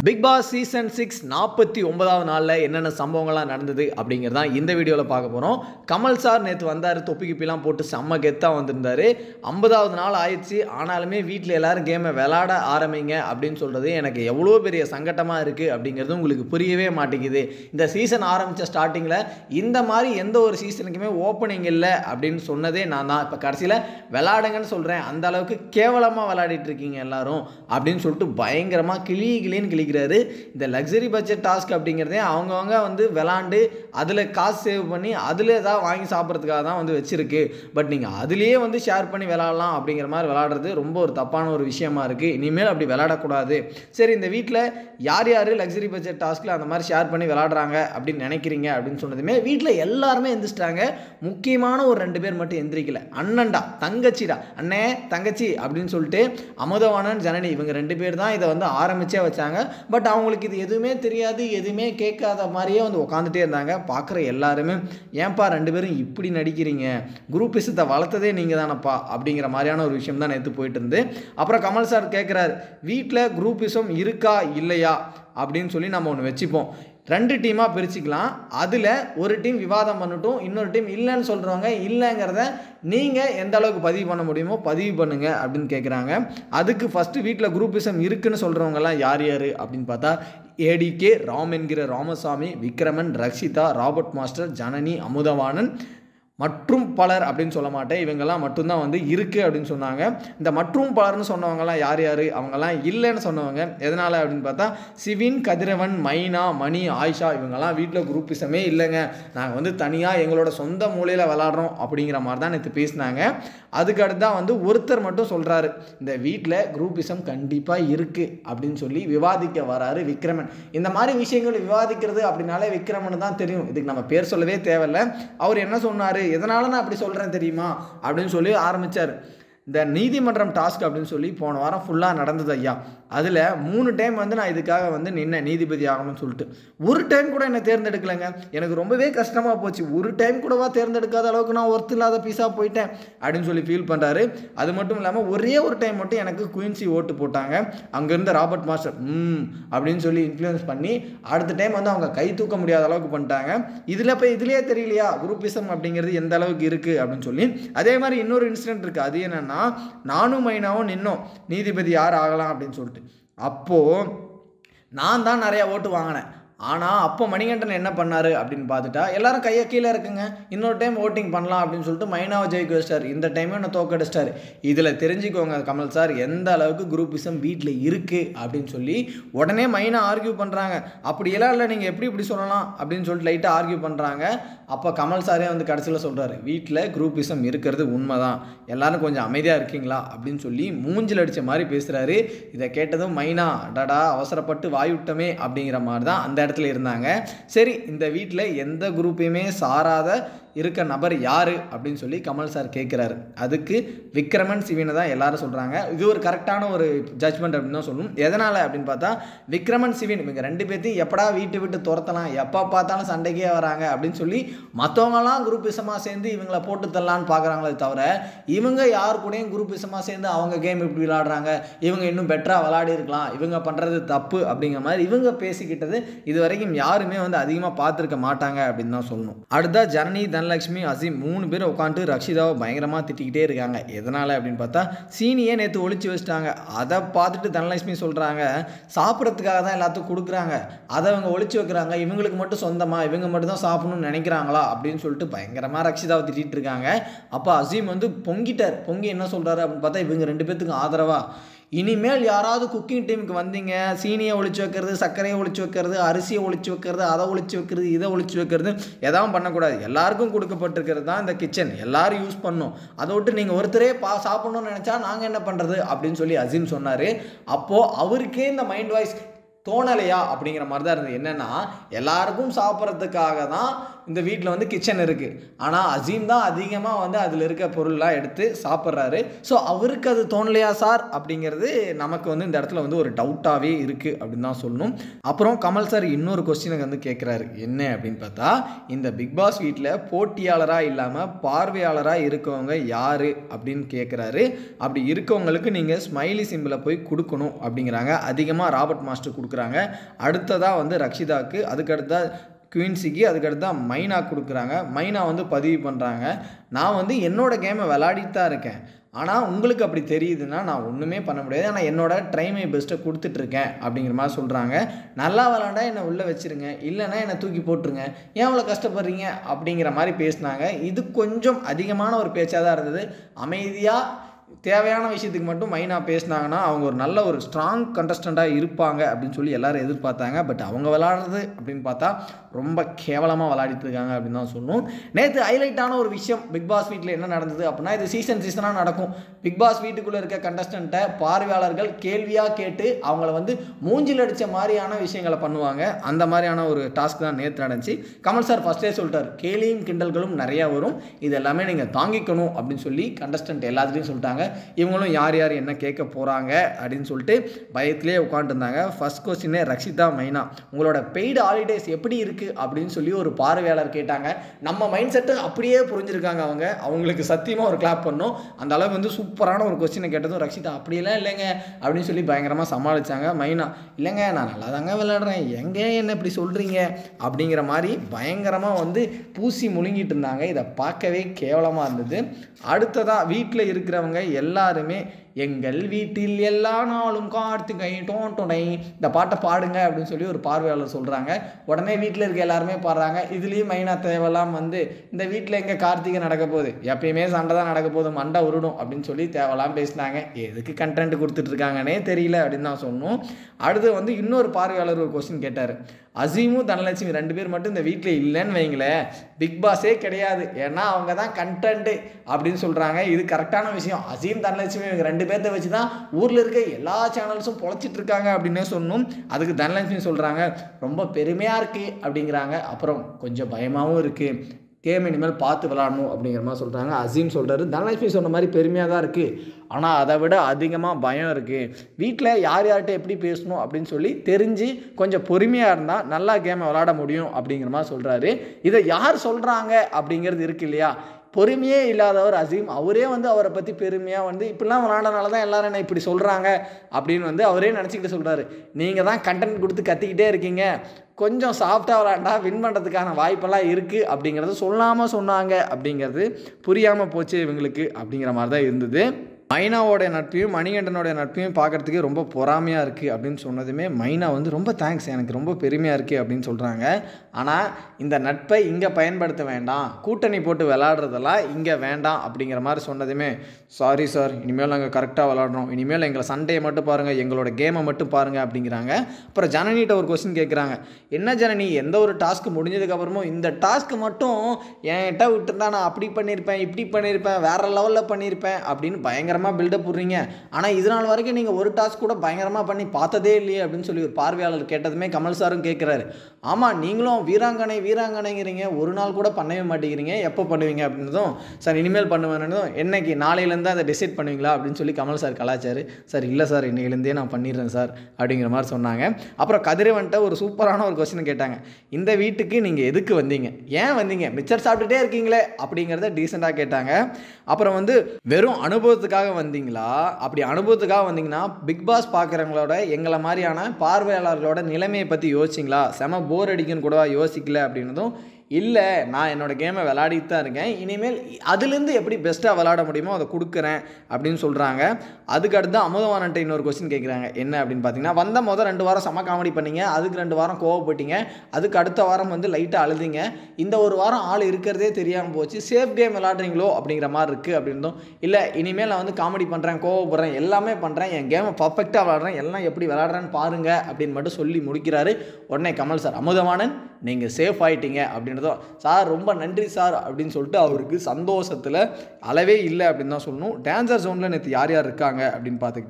big Boss season six நாற்பத்தி ஒன்பதாவது நாளில் என்னென்ன சம்பவங்கள்லாம் நடந்தது அப்படிங்கிறது தான் இந்த வீடியோவில் பார்க்க போகிறோம் கமல் சார் நேற்று வந்தார் தொப்பி கிப்பிலாம் போட்டு செம்ம கெத்தாக வந்திருந்தார் ஐம்பதாவது நாள் ஆயிடுச்சு ஆனாலுமே வீட்டில் எல்லாரும் கேமை விளாட ஆரம்பிங்க அப்படின்னு சொல்கிறது எனக்கு எவ்வளோ பெரிய சங்கட்டமாக இருக்குது அப்படிங்கிறது உங்களுக்கு புரியவே மாட்டேங்குது இந்த சீசன் ஆரம்பித்த ஸ்டார்டிங்கில் இந்த மாதிரி எந்த ஒரு சீசனுக்குமே ஓப்பனிங் இல்லை அப்படின்னு சொன்னதே நான் தான் இப்போ கடைசியில் விளாடுங்கன்னு சொல்கிறேன் அந்த அளவுக்கு கேவலமாக விளையாடிட்டு இருக்கீங்க எல்லாரும் அப்படின்னு சொல்லிட்டு பயங்கரமாக கிளி கிளின்னு கிளிக்கிறாரு இந்த லக்ஸரி பட்ஜெட் டாஸ்க் அப்படிங்கிறதே அவங்கவுங்க வந்து விளாண்டு அதில் காசு சேவ் பண்ணி அதில் ஏதாவது வாங்கி சாப்பிட்றதுக்காக தான் வந்து வச்சிருக்கு பட் நீங்கள் அதுலேயே வந்து ஷேர் பண்ணி விளாட்லாம் அப்படிங்கிற மாதிரி விளாடுறது ரொம்ப ஒரு தப்பான ஒரு விஷயமா இருக்குது இனிமேல் அப்படி விளாடக்கூடாது சரி இந்த வீட்டில் யார் யார் லக்ஸரி பட்ஜெட் டாஸ்கில் அந்த மாதிரி ஷேர் பண்ணி விளாடுறாங்க அப்படின்னு நினைக்கிறீங்க அப்படின்னு சொன்னதுமே வீட்டில் எல்லாருமே எந்திரிச்சிட்டாங்க முக்கியமான ஒரு ரெண்டு பேர் மட்டும் எந்திரிக்கல அண்ணன்டா தங்கச்சிடா அண்ணே தங்கச்சி அப்படின்னு சொல்லிட்டு அமுதவாணன் ஜனனி இவங்க ரெண்டு பேர் தான் இதை வந்து ஆரம்பிச்சே வச்சாங்க பட் அவங்களுக்கு இது எதுவுமே தெரியாது எதுவுமே கேட்காத மாதிரியே வந்து உட்காந்துட்டே இருந்தாங்க பார்க்குற எல்லாருமே ஏன்பா ரெண்டு பேரும் இப்படி நடிக்கிறீங்க குரூப் விஷயத்தை வளர்த்ததே நீங்கள் தானப்பா அப்படிங்கிற மாதிரியான ஒரு விஷயம் தான் நேற்று போயிட்டு இருந்து அப்புறம் கமல் சார் கேட்குறாரு வீட்டில் குரூப்பிசம் இருக்கா இல்லையா அப்படின்னு சொல்லி நம்ம ஒன்று வச்சுப்போம் ரெண்டு டீமாக பிரிச்சுக்கலாம் அதில் ஒரு டீம் விவாதம் பண்ணட்டும் இன்னொரு டீம் இல்லைன்னு சொல்கிறவங்க இல்லைங்கிறத நீங்கள் எந்த அளவுக்கு பதிவு பண்ண முடியுமோ பதிவு பண்ணுங்க அப்படின்னு கேட்குறாங்க அதுக்கு ஃபஸ்ட்டு வீட்டில் குரூப்பிசம் இருக்குன்னு சொல்கிறவங்கலாம் யார் யார் அப்படின்னு பார்த்தா ஏடிகே ராம் என்கிற ராமசாமி விக்ரமன் ரக்ஷிதா ராபர்ட் மாஸ்டர் ஜனனி அமுதவாணன் மற்றும் பலர் அப்படின்னு சொல்ல மாட்டேன் இவங்கெல்லாம் மட்டும்தான் வந்து இருக்குது அப்படின்னு சொன்னாங்க இந்த மற்றும் பலர்னு சொன்னவங்கலாம் யார் யார் அவங்கெல்லாம் இல்லைன்னு சொன்னவங்க எதனால் அப்படின்னு பார்த்தா சிவின் கதிரவன் மைனா மணி ஆயிஷா இவங்கெல்லாம் வீட்டில் குரூப்பிசமே இல்லைங்க நாங்கள் வந்து தனியாக எங்களோட சொந்த மூலையில் விளாட்றோம் அப்படிங்கிற மாதிரி தான் நேற்று பேசினாங்க அதுக்கு அடுத்து தான் வந்து ஒருத்தர் மட்டும் சொல்கிறாரு இந்த வீட்டில் குரூப்பிசம் கண்டிப்பாக இருக்குது அப்படின்னு சொல்லி விவாதிக்க வராரு விக்ரமன் இந்த மாதிரி விஷயங்கள் விவாதிக்கிறது அப்படின்னாலே விக்ரமன் தான் தெரியும் இதுக்கு நம்ம பேர் சொல்லவே தேவையில்ல அவர் என்ன சொன்னார் எதனால் நான் அப்படி சொல்கிறேன் தெரியுமா அப்படின்னு சொல்லி ஆரம்பித்தார் இந்த நீதிமன்றம் டாஸ்க் அப்படின்னு சொல்லி போன வாரம் ஃபுல்லாக நடந்தது ஐயா அதில் மூணு டைம் வந்து நான் இதுக்காக வந்து நின்னேன் நீதிபதி ஆகணும்னு சொல்லிட்டு ஒரு டைம் கூட என்னை தேர்ந்தெடுக்கலைங்க எனக்கு ரொம்பவே கஷ்டமாக போச்சு ஒரு டைம் கூடவா தேர்ந்தெடுக்காத அளவுக்கு நான் ஒர்த்து இல்லாத பீஸாக போயிட்டேன் அப்படின்னு சொல்லி ஃபீல் பண்ணுறாரு அது மட்டும் இல்லாமல் ஒரே ஒரு டைம் மட்டும் எனக்கு குயின்சி ஓட்டு போட்டாங்க அங்கேருந்த ராபர்ட் மாஸ்டர் ம் அப்படின்னு சொல்லி இன்ஃப்ளூயன்ஸ் பண்ணி அடுத்த டைம் வந்து அவங்க கை தூக்க முடியாத அளவுக்கு பண்ணிட்டாங்க இதில் போய் இதுலேயே தெரியலையா குரூப்பிசம் அப்படிங்கிறது எந்த அளவுக்கு இருக்குது அப்படின்னு சொல்லி அதே மாதிரி இன்னொரு இன்சிடென்ட் இருக்குது அது என்னென்னா நானும் மைனாவும் நின்னோம் நீதிபதி யார் ஆகலாம் அப்படின்னு சொல்லிட்டு அப்போது நான் தான் நிறையா ஓட்டு வாங்கினேன் ஆனால் அப்போ மணிகண்டன் என்ன பண்ணார் அப்படின்னு பார்த்துட்டா எல்லாரும் கையை கீழே இருக்குங்க இன்னொரு டைம் ஓட்டிங் பண்ணலாம் அப்படின்னு சொல்லிட்டு மைனாவை ஜெயிக்க வச்சிட்டார் இந்த டைமே என்ன தோக்கடிச்சிட்டார் இதில் தெரிஞ்சுக்கோங்க கமல் சார் எந்த அளவுக்கு குரூப்பிசம் வீட்டில் இருக்குது அப்படின்னு சொல்லி உடனே மைனா ஆர்கியூ பண்ணுறாங்க அப்படியெல்லாம் இல்லை நீங்கள் எப்படி இப்படி சொல்லலாம் அப்படின்னு சொல்லிட்டு லைட்டாக ஆர்கியூ பண்ணுறாங்க அப்போ கமல் சாரே வந்து கடைசியில் சொல்கிறாரு வீட்டில் குரூப்பிசம் இருக்கிறது உண்மை தான் எல்லாரும் கொஞ்சம் அமைதியாக இருக்கீங்களா அப்படின்னு சொல்லி மூஞ்சில் அடித்த மாதிரி பேசுகிறாரு இதை கேட்டதும் மைனா டடா அவசரப்பட்டு வாயுட்டமே அப்படிங்கிற மாதிரி தான் அந்த இடத்துல இருந்தாங்க சரி இந்த வீட்டில் எந்த குரூப்பையுமே சாராத இருக்க நபர் யார் அப்படின்னு சொல்லி கமல் சார் கேட்குறாரு அதுக்கு விக்ரமன் சிவினை தான் எல்லாரும் சொல்கிறாங்க இது ஒரு கரெக்டான ஒரு ஜட்ஜ்மெண்ட் அப்படின்னு தான் சொல்லணும் எதனால் அப்படின்னு பார்த்தா விக்ரமன் சிவின் இவங்க ரெண்டு பேர்த்தையும் எப்படா வீட்டு விட்டு துரத்தலாம் எப்போ பார்த்தாலும் சண்டைக்கே வராங்க அப்படின்னு சொல்லி மற்றவங்களாம் குரூப் விஷமாக சேர்ந்து இவங்கள போட்டு தரலான்னு பார்க்குறாங்களே தவிர இவங்க யார் கூடயும் குரூப் விஷமாக சேர்ந்து அவங்க கேம் இப்படி விளாடுறாங்க இவங்க இன்னும் பெட்டராக விளாடி இருக்கலாம் இவங்க பண்ணுறது தப்பு அப்படிங்கிற மாதிரி இவங்க பேசிக்கிட்டது இது வரைக்கும் யாருமே வந்து அதிகமாக பார்த்துருக்க மாட்டாங்க அப்படின்னு தான் சொல்லணும் அடுத்தா ஜனனி தனலட்சுமி அசீம் மூணு பேர் உட்காந்துட்டு ரக்ஷிதாவை பயங்கரமாக திட்டிக்கிட்டே இருக்காங்க எதனால் அப்படின்னு பார்த்தா சீனியே நேற்று ஒழிச்சு வச்சிட்டாங்க அதை பார்த்துட்டு தனலட்சுமி சொல்கிறாங்க சாப்பிட்றதுக்காக தான் எல்லாத்துக்கும் கொடுக்குறாங்க அதை அவங்க ஒழிச்சு வைக்கிறாங்க இவங்களுக்கு மட்டும் சொந்தமாக இவங்க மட்டும் தான் சாப்பிடணும்னு நினைக்கிறாங்களா அப்படின்னு சொல்லிட்டு பயங்கரமாக ரக்ஷிதாவை திட்டிகிட்டு இருக்காங்க அப்போ அசீம் வந்து பொங்கிட்டார் பொங்கி என்ன சொல்கிறாரு அப்படின்னு பார்த்தா இவங்க ரெண்டு பேத்துக்கும் ஆதரவாக இனிமேல் யாராவது குக்கிங் டீமுக்கு வந்தீங்க சீனியை ஒழிச்சு வைக்கிறது சர்க்கரையை ஒழிச்சு வைக்கிறது அரிசியை ஒழிச்சு வைக்கிறது அதை ஒழிச்சு வைக்கிறது இதை ஒழிச்சு வைக்கிறது எதாவது பண்ணக்கூடாது எல்லாருக்கும் கொடுக்கப்பட்டிருக்கிறது தான் இந்த கிச்சன் எல்லாரும் யூஸ் பண்ணும் அதை விட்டு நீங்கள் ஒருத்தரே பா சாப்பிடணும்னு நினச்சா நாங்கள் என்ன பண்ணுறது அப்படின்னு சொல்லி அசீம் சொன்னார் அப்போது அவருக்கே இந்த மைண்ட் வாய்ஸ் தோணலையா அப்படிங்கிற மாதிரி தான் இருந்தது என்னென்னா எல்லாருக்கும் சாப்பிட்றதுக்காக தான் இந்த வீட்டில் வந்து கிச்சன் இருக்குது ஆனால் அசீம் தான் அதிகமாக வந்து அதில் இருக்க பொருள்லாம் எடுத்து சாப்பிட்றாரு ஸோ அவருக்கு அது தோணலையா சார் அப்படிங்கிறது நமக்கு வந்து இந்த இடத்துல வந்து ஒரு டவுட்டாகவே இருக்குது அப்படின்னு தான் சொல்லணும் அப்புறம் கமல் சார் இன்னொரு கொஸ்டினுக்கு வந்து கேட்குறாரு என்ன அப்படின்னு பார்த்தா இந்த பிக் பாஸ் வீட்டில் போட்டியாளராக இல்லாமல் பார்வையாளராக இருக்கவங்க யார் அப்படின்னு கேட்குறாரு அப்படி இருக்கவங்களுக்கு நீங்கள் ஸ்மைலி சிம்பிளை போய் கொடுக்கணும் அப்படிங்கிறாங்க அதிகமாக ராபர்ட் மாஸ்டர் கொடுக்குறாங்க அடுத்ததாக வந்து ரக்ஷிதாக்கு அதுக்கடுத்தா குயின்சிக்கு அதுக்கடுத்து தான் மைனா கொடுக்குறாங்க மைனா வந்து பதிவு பண்ணுறாங்க நான் வந்து என்னோட கேமை விளையாடிட்டு தான் இருக்கேன் ஆனால் உங்களுக்கு அப்படி தெரியுதுன்னா நான் ஒன்றுமே பண்ண முடியாது ஆனால் என்னோட ட்ரைமை பெஸ்ட்டை கொடுத்துட்ருக்கேன் அப்படிங்கிற மாதிரி சொல்கிறாங்க நல்லா விளாண்டா என்னை உள்ளே வச்சுருங்க இல்லைன்னா என்னை தூக்கி போட்டுருங்க ஏன் அவ்வளோ கஷ்டப்படுறீங்க அப்படிங்கிற மாதிரி பேசினாங்க இது கொஞ்சம் அதிகமான ஒரு பேச்சாக தான் இருந்தது அமைதியாக தேவையான விஷயத்துக்கு மட்டும் மைனா பேசினாங்கன்னா அவங்க ஒரு நல்ல ஒரு ஸ்ட்ராங் கண்டஸ்டண்ட்டாக இருப்பாங்க அப்படின்னு சொல்லி எல்லாரும் எதிர்பார்த்தாங்க பட் அவங்க விளாடுறது அப்படின்னு பார்த்தா ரொம்ப கேவலமாக விளையாடிட்டு இருக்காங்க அப்படின்னு தான் சொல்லணும் நேற்று ஹைலைட்டான ஒரு விஷயம் பிக் பாஸ் வீட்டில் என்ன நடந்தது அப்படின்னா இது சீசன் சீசனாக நடக்கும் பிக் பாஸ் வீட்டுக்குள்ளே இருக்க கண்டஸ்டண்ட்டை பார்வையாளர்கள் கேள்வியாக கேட்டு அவங்கள வந்து மூஞ்சில் அடித்த மாதிரியான விஷயங்களை பண்ணுவாங்க அந்த மாதிரியான ஒரு டாஸ்க் தான் நேற்று நடந்துச்சு கமல் சார் ஃபஸ்ட்டே சொல்லிட்டார் கேலியும் கிண்டல்களும் நிறையா வரும் இது எல்லாமே நீங்கள் தாங்கிக்கணும் அப்படின்னு சொல்லி கண்டஸ்டன்ட் எல்லாத்துலேயும் சொல்லிட்டாங்க இவங்களும் யார் யார் என்ன கேட்க போகிறாங்க அப்படின்னு சொல்லிட்டு பயத்திலே உட்காந்துருந்தாங்க ஃபர்ஸ்ட் கொஸ்டினே ரக்ஷிதா மைனா உங்களோட பெய்டு ஹாலிடேஸ் எப்படி இருக்குது அப்படின்னு சொல்லி ஒரு பார்வையாளர் கேட்டாங்க நம்ம மைண்ட் செட்டு அப்படியே புரிஞ்சிருக்காங்க அவங்க அவங்களுக்கு சத்தியமாக ஒரு கிளாப் பண்ணோம் அந்த அளவுக்கு வந்து சூப்பரான ஒரு கொஸ்டினை கேட்டதும் ரக்ஷிதா அப்படியெல்லாம் இல்லைங்க அப்படின்னு சொல்லி பயங்கரமாக சமாளித்தாங்க மைனா இல்லைங்க நான் நல்லா தாங்க விளையாடுறேன் எங்க என்ன இப்படி சொல்கிறீங்க அப்படிங்கிற மாதிரி பயங்கரமாக வந்து பூசி முழுங்கிட்டு இருந்தாங்க இதை பார்க்கவே கேவலமாக இருந்தது அடுத்ததாக வீட்டில் இருக்கிறவங்க எல்லாருமே எங்கள் வீட்டில் எல்லா நாளும் கார்த்திகை டோன்டொடை இந்த பாட்டை பாடுங்க அப்படின்னு சொல்லி ஒரு பார்வையாளர் சொல்கிறாங்க உடனே வீட்டில் இருக்க எல்லாருமே பாடுறாங்க இதுலேயும் மைனா தேவையெல்லாம் வந்து இந்த வீட்டில் எங்கே கார்த்திகை நடக்க போகுது எப்பயுமே சண்டை தான் நடக்க போகுது மண்டை உருடும் அப்படின்னு சொல்லி தேவையெல்லாம் பேசினாங்க எதுக்கு கண்டென்ட் கொடுத்துட்ருக்காங்கன்னே தெரியல அப்படின்னு தான் சொன்னோம் அடுத்து வந்து இன்னொரு பார்வையாளர் ஒரு கொஸ்டின் கேட்டார் அசீமும் தனலட்சுமி ரெண்டு பேர் மட்டும் இந்த வீட்டில் இல்லைன்னு வைங்களேன் பிக் பாஸே கிடையாது ஏன்னா அவங்க தான் கண்டென்ட்டு அப்படின்னு சொல்கிறாங்க இது கரெக்டான விஷயம் அசீம் தனலட்சுமி இவங்க ரெண்டு பேர்த்த வச்சு தான் ஊரில் இருக்க எல்லா சேனல்ஸும் பொழைச்சிட்டு இருக்காங்க அப்படின்னே சொன்னோம் அதுக்கு தனலட்சுமி சொல்கிறாங்க ரொம்ப பெருமையாக இருக்குது அப்படிங்கிறாங்க அப்புறம் கொஞ்சம் பயமாகவும் இருக்குது கேம் இனிமேல் பார்த்து விளாடணும் அப்படிங்கிற மாதிரி சொல்கிறாங்க அசீம் சொல்கிறாரு தனலட்சுமி சொன்ன மாதிரி பெருமையாக தான் இருக்குது ஆனால் அதை விட அதிகமாக பயம் இருக்குது வீட்டில் யார் யார்கிட்ட எப்படி பேசணும் அப்படின்னு சொல்லி தெரிஞ்சு கொஞ்சம் பொறுமையாக இருந்தால் நல்லா கேமை விளாட முடியும் அப்படிங்கிற மாதிரி சொல்கிறாரு இதை யார் சொல்கிறாங்க அப்படிங்கிறது இருக்கு இல்லையா பொறுமையே இல்லாதவர் அசீம் அவரே வந்து அவரை பற்றி பெருமையாக வந்து இப்படிலாம் விளாண்டனால தான் எல்லாரும் என்ன இப்படி சொல்கிறாங்க அப்படின்னு வந்து அவரே நினச்சிக்கிட்டு சொல்கிறாரு நீங்கள் தான் கண்டென்ட் கொடுத்து கத்திக்கிட்டே இருக்கீங்க கொஞ்சம் சாஃப்டாக விளாண்டா வின் பண்ணுறதுக்கான வாய்ப்பெல்லாம் இருக்குது அப்படிங்கிறத சொல்லாமல் சொன்னாங்க அப்படிங்கிறது புரியாமல் போச்சு இவங்களுக்கு அப்படிங்கிற மாதிரி தான் இருந்தது மைனாவோட நட்பையும் மணிகண்டனோட நட்பையும் பார்க்குறதுக்கே ரொம்ப பொறாமையாக இருக்குது அப்படின்னு சொன்னதுமே மைனா வந்து ரொம்ப தேங்க்ஸ் எனக்கு ரொம்ப பெருமையாக இருக்குது அப்படின்னு சொல்கிறாங்க ஆனால் இந்த நட்பை இங்கே பயன்படுத்த வேண்டாம் கூட்டணி போட்டு விளாடுறதெல்லாம் இங்கே வேண்டாம் அப்படிங்கிற மாதிரி சொன்னதுமே சாரி சார் இனிமேல் நாங்கள் கரெக்டாக விளாடுறோம் இனிமேல் எங்களை சண்டையை மட்டும் பாருங்கள் எங்களோட கேமை மட்டும் பாருங்கள் அப்படிங்கிறாங்க அப்புறம் ஜனனிகிட்ட ஒரு கொஸ்டின் கேட்குறாங்க என்ன ஜனனி எந்த ஒரு டாஸ்க் முடிஞ்சதுக்கப்புறமும் இந்த டாஸ்க் மட்டும் என்கிட்ட விட்டுருந்தா நான் அப்படி பண்ணியிருப்பேன் இப்படி பண்ணியிருப்பேன் வேறு லெவலில் பண்ணியிருப்பேன் அப்படின்னு பயங்கரமாக பில்டப் விட்றீங்க ஆனால் இது நாள் வரைக்கும் நீங்கள் ஒரு டாஸ்க் கூட பயங்கரமாக பண்ணி பார்த்ததே இல்லையே அப்படின்னு சொல்லி ஒரு பார்வையாளர் கேட்டதுமே கமல் சாரும் கேட்குறாரு ஆமாம் நீங்களும் வீராங்கனை வீராங்கனைங்கிறீங்க ஒரு நாள் கூட பண்ணவே மாட்டேங்கிறீங்க எப்போ பண்ணுவீங்க அப்படின்னதும் சார் இனிமேல் பண்ணுவேன்னதும் என்னைக்கு நாளையிலேருந்து அதை டிசைட் பண்ணுவீங்களா அப்படின்னு சொல்லி கமல் சார் கலாச்சாரு சார் இல்லை சார் இன்னையிலேருந்தே நான் பண்ணிடுறேன் சார் அப்படிங்கிற மாதிரி சொன்னாங்க அப்புறம் கதிரவன்ட்ட ஒரு சூப்பரான ஒரு கொஸ்டின் கேட்டாங்க இந்த வீட்டுக்கு நீங்கள் எதுக்கு வந்தீங்க ஏன் வந்தீங்க மிச்சர் சாப்பிட்டுட்டே இருக்கீங்களே அப்படிங்கிறத டீசெண்டாக கேட்டாங்க அப்புறம் வந்து வெறும் அனுபவத்துக்காக வந்தீங்களா அப்படி அனுபவத்துக்காக வந்தீங்கன்னா பிக் பாஸ் பார்க்குறவங்களோட எங்களை மாதிரியான பார்வையாளர்களோட நிலைமையை பற்றி யோசிச்சிங்களா செம போர் அடிக்குன்னு கூடவா யோசிக்கல அப்படின்னதும் இல்லை நான் என்னோடய கேமை விளையாடிட்டு தான் இருக்கேன் இனிமேல் அதுலேருந்து எப்படி பெஸ்ட்டாக விளாட முடியுமோ அதை கொடுக்குறேன் அப்படின்னு சொல்கிறாங்க அதுக்கு அடுத்து அமுதவானன்ட்ட இன்னொரு கொஸ்டின் கேட்குறாங்க என்ன அப்படின்னு பார்த்தீங்கன்னா வந்த மொதல் ரெண்டு வாரம் செம காமெடி பண்ணீங்க அதுக்கு ரெண்டு வாரம் கோவப்பட்டீங்க அதுக்கு அடுத்த வாரம் வந்து லைட்டாக அழுதிங்க இந்த ஒரு வாரம் ஆள் இருக்கிறதே தெரியாமல் போச்சு சேஃப் கேம் விளாட்றீங்களோ அப்படிங்கிற மாதிரி இருக்குது அப்படின்றதும் இல்லை இனிமேல் நான் வந்து காமெடி பண்ணுறேன் கோவப்படுறேன் எல்லாமே பண்ணுறேன் என் கேமை பர்ஃபெக்டாக விளாட்றேன் எல்லாம் எப்படி விளாட்றேன்னு பாருங்க அப்படின்னு மட்டும் சொல்லி முடிக்கிறாரு உடனே கமல் சார் அமுதவானன் நீங்கள் சேஃப் ஆயிட்டீங்க அப்படின்றதும் சார் ரொம்ப நன்றி சார் அப்படின்னு சொல்லிட்டு அவருக்கு சந்தோஷத்தில் அளவே இல்லை அப்படின்னு தான் சொல்லணும் டேஞ்சர் ஜோனில் நேற்று யார் யார் இருக்காங்க அப்படின்னு பார்த்துக்கிட்டா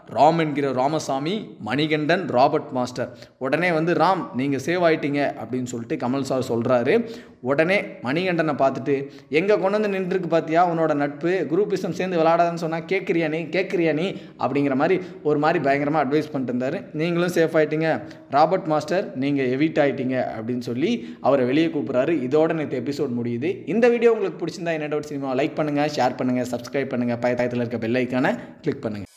ராம் என்கிற ராமசாமி மணிகண்டன் ராபர்ட் மாஸ்டர் உடனே வந்து ராம் நீங்கள் சேவ் ஆயிட்டீங்க அப்படின்னு சொல்லிட்டு கமல் சார் சொல்கிறாரு உடனே மணிகண்டனை பார்த்துட்டு எங்கே கொண்டு வந்து நின்றுருக்கு பார்த்தியா உன்னோட நட்பு குரூப்பிசம் சேர்ந்து விளாடாதுன்னு சொன்னால் கேட்குறியா நீ கேட்குறியா நீ அப்படிங்கிற மாதிரி ஒரு மாதிரி பயங்கரமாக அட்வைஸ் பண்ணிட்டு இருந்தார் நீங்களும் சேஃப் ஆயிட்டீங்க ராபர்ட் மாஸ்டர் நீங்கள் எவிட் ஆயிட்டீங்க அப்படின்னு சொல்லி அவரை வெளியே கூப்பிட்றாரு இதோட நேற்று எபிசோட் முடியுது இந்த வீடியோ உங்களுக்கு பிடிச்சிருந்தா என்ன டவுட் சினிமா லைக் பண்ணுங்கள் ஷேர் பண்ணுங்கள் சப்ஸ்கிரைப் பண்ணுங்கள் பயத்தாயத்தில் இருக்க பெல் ஐக்கானை கிளிக் பண்ணுங்கள்